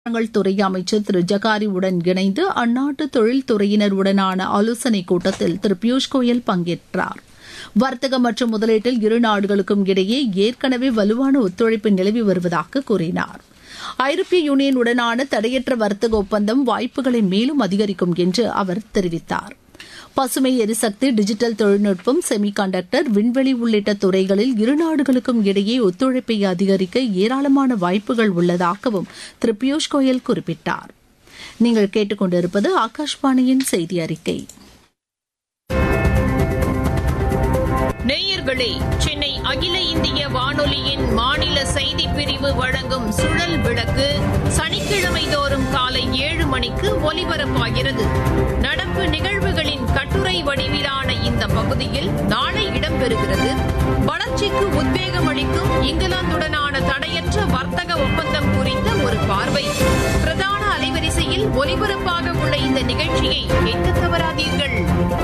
விவகாரங்கள் துறை அமைச்சர் திரு ஜகாரி உடன் இணைந்து அந்நாட்டு தொழில்துறையினருடனான ஆலோசனைக் கூட்டத்தில் திரு பியூஷ் கோயல் பங்கேற்றார் வர்த்தகம் மற்றும் முதலீட்டில் இரு நாடுகளுக்கும் இடையே ஏற்கனவே வலுவான ஒத்துழைப்பு நிலவி வருவதாக கூறினார் ஐரோப்பிய யூனியனுடனான தடையற்ற வர்த்தக ஒப்பந்தம் வாய்ப்புகளை மேலும் அதிகரிக்கும் என்று அவர் தெரிவித்தார் பசுமை எரிசக்தி டிஜிட்டல் தொழில்நுட்பம் செமி கண்டக்டர் விண்வெளி உள்ளிட்ட துறைகளில் இரு நாடுகளுக்கும் இடையே ஒத்துழைப்பை அதிகரிக்க ஏராளமான வாய்ப்புகள் உள்ளதாகவும் திரு பியூஷ் கோயல் குறிப்பிட்டார் நீங்கள் கேட்டுக்கொண்டிருப்பது ஆகாஷ்வாணியின் செய்தி அறிக்கை நேயர்களே சென்னை அகில இந்திய வானொலியின் மாநில செய்தி பிரிவு வழங்கும் சுழல் விளக்கு சனிக்கிழமை தோறும் காலை ஏழு மணிக்கு ஒலிபரப்பாகிறது நடப்பு நிகழ்வுகளின் கட்டுரை வடிவிலான இந்த பகுதியில் நாளை இடம்பெறுகிறது வளர்ச்சிக்கு உத்வேகம் அளிக்கும் இங்கிலாந்துடனான தடையற்ற வர்த்தக ஒப்பந்தம் குறித்த ஒரு பார்வை பிரதான அலைவரிசையில் ஒலிபரப்பாக உள்ள இந்த நிகழ்ச்சியை கேட்க தவறாதீர்கள்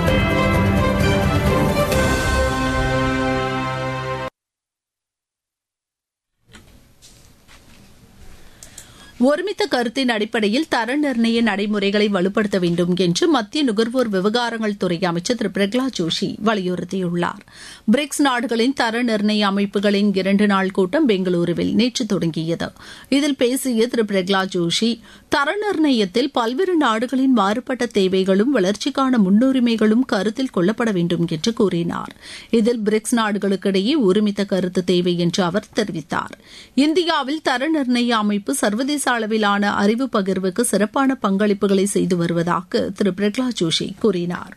ஒருமித்த கருத்தின் அடிப்படையில் தர நிர்ணய நடைமுறைகளை வலுப்படுத்த வேண்டும் என்று மத்திய நுகர்வோர் விவகாரங்கள் துறை அமைச்சர் திரு பிரகலாத் ஜோஷி வலியுறுத்தியுள்ளார் பிரிக்ஸ் நாடுகளின் தர நிர்ணய அமைப்புகளின் இரண்டு நாள் கூட்டம் பெங்களூருவில் நேற்று தொடங்கியது இதில் பேசிய திரு பிரகலாத் ஜோஷி தர நிர்ணயத்தில் பல்வேறு நாடுகளின் மாறுபட்ட தேவைகளும் வளர்ச்சிக்கான முன்னுரிமைகளும் கருத்தில் கொள்ளப்பட வேண்டும் என்று கூறினார் இதில் பிரிக்ஸ் நாடுகளுக்கிடையே ஒருமித்த கருத்து தேவை என்று அவர் தெரிவித்தார் இந்தியாவில் தர நிர்ணய அமைப்பு சர்வதேச அளவிலான அறிவு பகிர்வுக்கு சிறப்பான பங்களிப்புகளை செய்து வருவதாக திரு பிரகலாத் ஜோஷி கூறினார்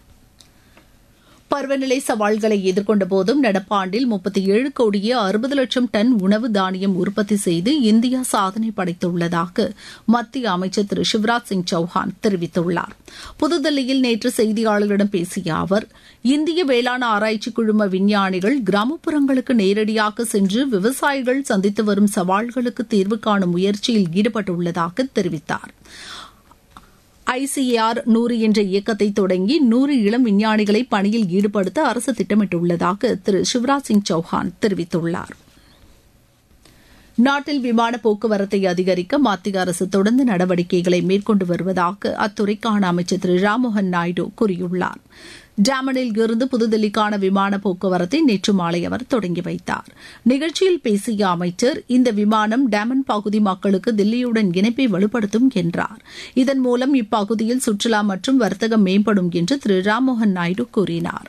பருவநிலை சவால்களை எதிர்கொண்ட போதும் நடப்பாண்டில் முப்பத்தி ஏழு கோடியே அறுபது லட்சம் டன் உணவு தானியம் உற்பத்தி செய்து இந்தியா சாதனை படைத்துள்ளதாக மத்திய அமைச்சர் திரு சிவராஜ் சிங் சௌஹான் தெரிவித்துள்ளார் புதுதில்லியில் நேற்று செய்தியாளர்களிடம் பேசிய அவர் இந்திய வேளாண் ஆராய்ச்சி குழும விஞ்ஞானிகள் கிராமப்புறங்களுக்கு நேரடியாக சென்று விவசாயிகள் சந்தித்து வரும் சவால்களுக்கு தீர்வு காணும் முயற்சியில் ஈடுபட்டுள்ளதாக தெரிவித்தார் ஐசிஏஆர் நூறு என்ற இயக்கத்தை தொடங்கி நூறு இளம் விஞ்ஞானிகளை பணியில் ஈடுபடுத்த அரசு திட்டமிட்டுள்ளதாக திரு சிவராஜ் சிங் சௌஹான் தெரிவித்துள்ளார் நாட்டில் விமான போக்குவரத்தை அதிகரிக்க மத்திய அரசு தொடர்ந்து நடவடிக்கைகளை மேற்கொண்டு வருவதாக அத்துறைக்கான அமைச்சர் திரு ராம்மோகன் நாயுடு கூறியுள்ளார் டாமனில் இருந்து புதுதில்லிக்கான விமான போக்குவரத்தை நேற்று மாலை அவர் தொடங்கி வைத்தார் நிகழ்ச்சியில் பேசிய அமைச்சர் இந்த விமானம் டாமன் பகுதி மக்களுக்கு தில்லியுடன் இணைப்பை வலுப்படுத்தும் என்றார் இதன் மூலம் இப்பகுதியில் சுற்றுலா மற்றும் வர்த்தகம் மேம்படும் என்று திரு ராம்மோகன் நாயுடு கூறினார்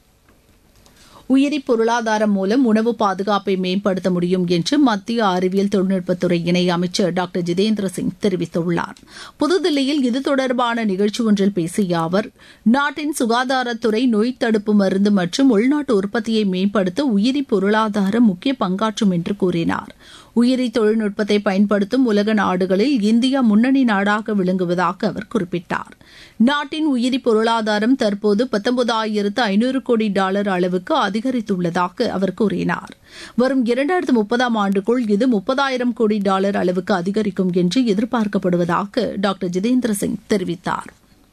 உயிரி பொருளாதாரம் மூலம் உணவு பாதுகாப்பை மேம்படுத்த முடியும் என்று மத்திய அறிவியல் தொழில்நுட்பத்துறை இணை அமைச்சர் டாக்டர் ஜிதேந்திர சிங் தெரிவித்துள்ளார் புதுதில்லியில் இது தொடர்பான நிகழ்ச்சி ஒன்றில் பேசிய அவர் நாட்டின் சுகாதாரத்துறை நோய் தடுப்பு மருந்து மற்றும் உள்நாட்டு உற்பத்தியை மேம்படுத்த உயிரி பொருளாதாரம் முக்கிய பங்காற்றும் என்று கூறினார் உயிரி தொழில்நுட்பத்தை பயன்படுத்தும் உலக நாடுகளில் இந்தியா முன்னணி நாடாக விளங்குவதாக அவர் குறிப்பிட்டார் நாட்டின் உயிரி பொருளாதாரம் தற்போது பத்தொன்பதாயிரத்து ஐநூறு கோடி டாலர் அளவுக்கு அதிகரித்துள்ளதாக அவர் கூறினார் வரும் இரண்டாயிரத்து முப்பதாம் ஆண்டுக்குள் இது முப்பதாயிரம் கோடி டாலர் அளவுக்கு அதிகரிக்கும் என்று எதிர்பார்க்கப்படுவதாக டாக்டர் ஜிதேந்திர சிங் தெரிவித்தார்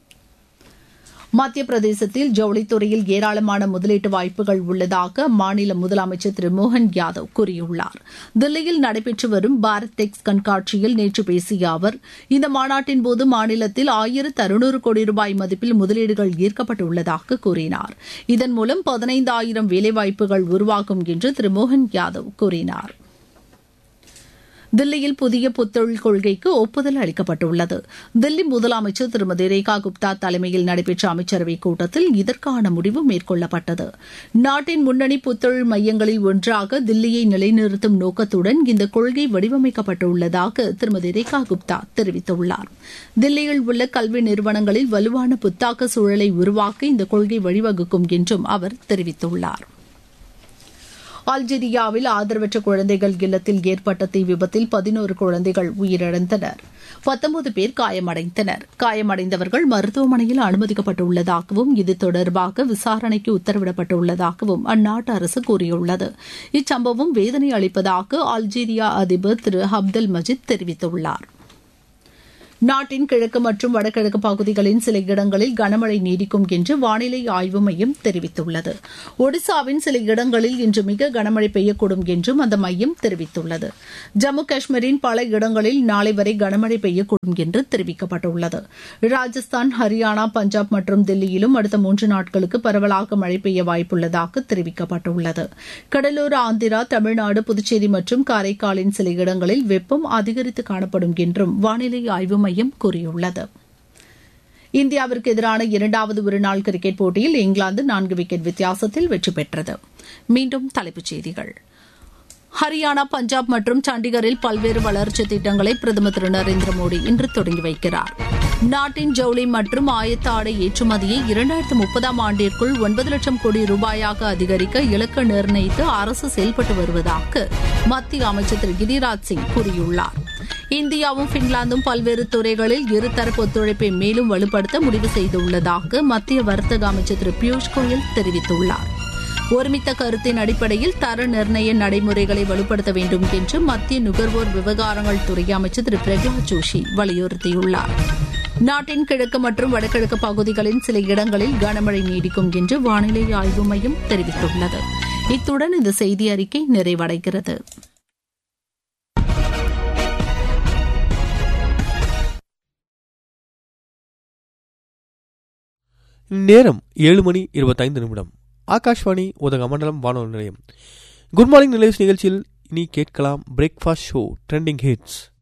மத்திய பிரதேசத்தில் ஜவுளித்துறையில் ஏராளமான முதலீட்டு வாய்ப்புகள் உள்ளதாக அம்மாநில முதலமைச்சர் திரு மோகன் யாதவ் கூறியுள்ளார் தில்லியில் நடைபெற்று வரும் பாரத் டெக்ஸ் கண்காட்சியில் நேற்று பேசிய அவர் இந்த மாநாட்டின் போது மாநிலத்தில் ஆயிரத்து அறுநூறு கோடி ரூபாய் மதிப்பில் முதலீடுகள் ஈர்க்கப்பட்டுள்ளதாக கூறினார் இதன் மூலம் பதினைந்தாயிரம் வேலைவாய்ப்புகள் உருவாகும் என்று திரு மோகன் யாதவ் கூறினார் தில்லியில் புதிய புத்தொழில் கொள்கைக்கு ஒப்புதல் அளிக்கப்பட்டுள்ளது தில்லி முதலமைச்சர் திருமதி ரேகா குப்தா தலைமையில் நடைபெற்ற அமைச்சரவைக் கூட்டத்தில் இதற்கான முடிவு மேற்கொள்ளப்பட்டது நாட்டின் முன்னணி புத்தொழில் மையங்களில் ஒன்றாக தில்லியை நிலைநிறுத்தும் நோக்கத்துடன் இந்த கொள்கை வடிவமைக்கப்பட்டுள்ளதாக திருமதி ரேகா குப்தா தெரிவித்துள்ளார் தில்லியில் உள்ள கல்வி நிறுவனங்களில் வலுவான புத்தாக்க சூழலை உருவாக்க இந்த கொள்கை வழிவகுக்கும் என்றும் அவர் தெரிவித்துள்ளார் அல்ஜீரியாவில் ஆதரவற்ற குழந்தைகள் இல்லத்தில் ஏற்பட்ட தீ விபத்தில் பதினோரு குழந்தைகள் உயிரிழந்தனர் பத்தொன்பது பேர் காயமடைந்தனர் காயமடைந்தவர்கள் மருத்துவமனையில் அனுமதிக்கப்பட்டுள்ளதாகவும் இது தொடர்பாக விசாரணைக்கு உத்தரவிடப்பட்டுள்ளதாகவும் அந்நாட்டு அரசு கூறியுள்ளது இச்சம்பவம் வேதனை அளிப்பதாக அல்ஜீரியா அதிபர் திரு அப்தல் மஜித் தெரிவித்துள்ளார் நாட்டின் கிழக்கு மற்றும் வடகிழக்கு பகுதிகளின் சில இடங்களில் கனமழை நீடிக்கும் என்று வானிலை ஆய்வு மையம் தெரிவித்துள்ளது ஒடிசாவின் சில இடங்களில் இன்று மிக கனமழை பெய்யக்கூடும் என்றும் அந்த மையம் தெரிவித்துள்ளது ஜம்மு காஷ்மீரின் பல இடங்களில் நாளை வரை கனமழை பெய்யக்கூடும் என்று தெரிவிக்கப்பட்டுள்ளது ராஜஸ்தான் ஹரியானா பஞ்சாப் மற்றும் தில்லியிலும் அடுத்த மூன்று நாட்களுக்கு பரவலாக மழை பெய்ய வாய்ப்புள்ளதாக தெரிவிக்கப்பட்டுள்ளது கடலூர் ஆந்திரா தமிழ்நாடு புதுச்சேரி மற்றும் காரைக்காலின் சில இடங்களில் வெப்பம் அதிகரித்து காணப்படும் என்றும் வானிலை ஆய்வு மையம் கூறியுள்ளது இந்தியாவிற்கு எதிரான இரண்டாவது ஒருநாள் கிரிக்கெட் போட்டியில் இங்கிலாந்து நான்கு விக்கெட் வித்தியாசத்தில் வெற்றி பெற்றது மீண்டும் தலைப்புச் செய்திகள் ஹரியானா பஞ்சாப் மற்றும் சண்டிகரில் பல்வேறு வளர்ச்சி திட்டங்களை பிரதமர் திரு நரேந்திர மோடி இன்று தொடங்கி வைக்கிறார் நாட்டின் ஜவுளி மற்றும் ஆயத்த ஆடை ஏற்றுமதியை இரண்டாயிரத்து முப்பதாம் ஆண்டிற்குள் ஒன்பது லட்சம் கோடி ரூபாயாக அதிகரிக்க இலக்கு நிர்ணயித்து அரசு செயல்பட்டு வருவதாக மத்திய அமைச்சர் திரு கிரிராஜ் சிங் கூறியுள்ளார் இந்தியாவும் பின்லாந்தும் பல்வேறு துறைகளில் இருதரப்பு ஒத்துழைப்பை மேலும் வலுப்படுத்த முடிவு செய்துள்ளதாக மத்திய வர்த்தக அமைச்சர் திரு பியூஷ் கோயல் தெரிவித்துள்ளார் ஒருமித்த கருத்தின் அடிப்படையில் தர நிர்ணய நடைமுறைகளை வலுப்படுத்த வேண்டும் என்று மத்திய நுகர்வோர் விவகாரங்கள் துறை அமைச்சர் திரு பிரகலாத் ஜோஷி வலியுறுத்தியுள்ளார் நாட்டின் கிழக்கு மற்றும் வடகிழக்கு பகுதிகளின் சில இடங்களில் கனமழை நீடிக்கும் என்று வானிலை ஆய்வு மையம் தெரிவித்துள்ளது இத்துடன் இந்த செய்தி அறிக்கை நிறைவடைகிறது நேரம் ஏழு மணி இருபத்தைந்து நிமிடம் ஆகாஷ்வாணி உதகமண்டலம் வானொலி நிலையம் குட் மார்னிங் நிலையஸ் நிகழ்ச்சியில் இனி கேட்கலாம் பிரேக்ஃபாஸ்ட் ஷோ ட்ரெண்டிங் ஹிட்ஸ்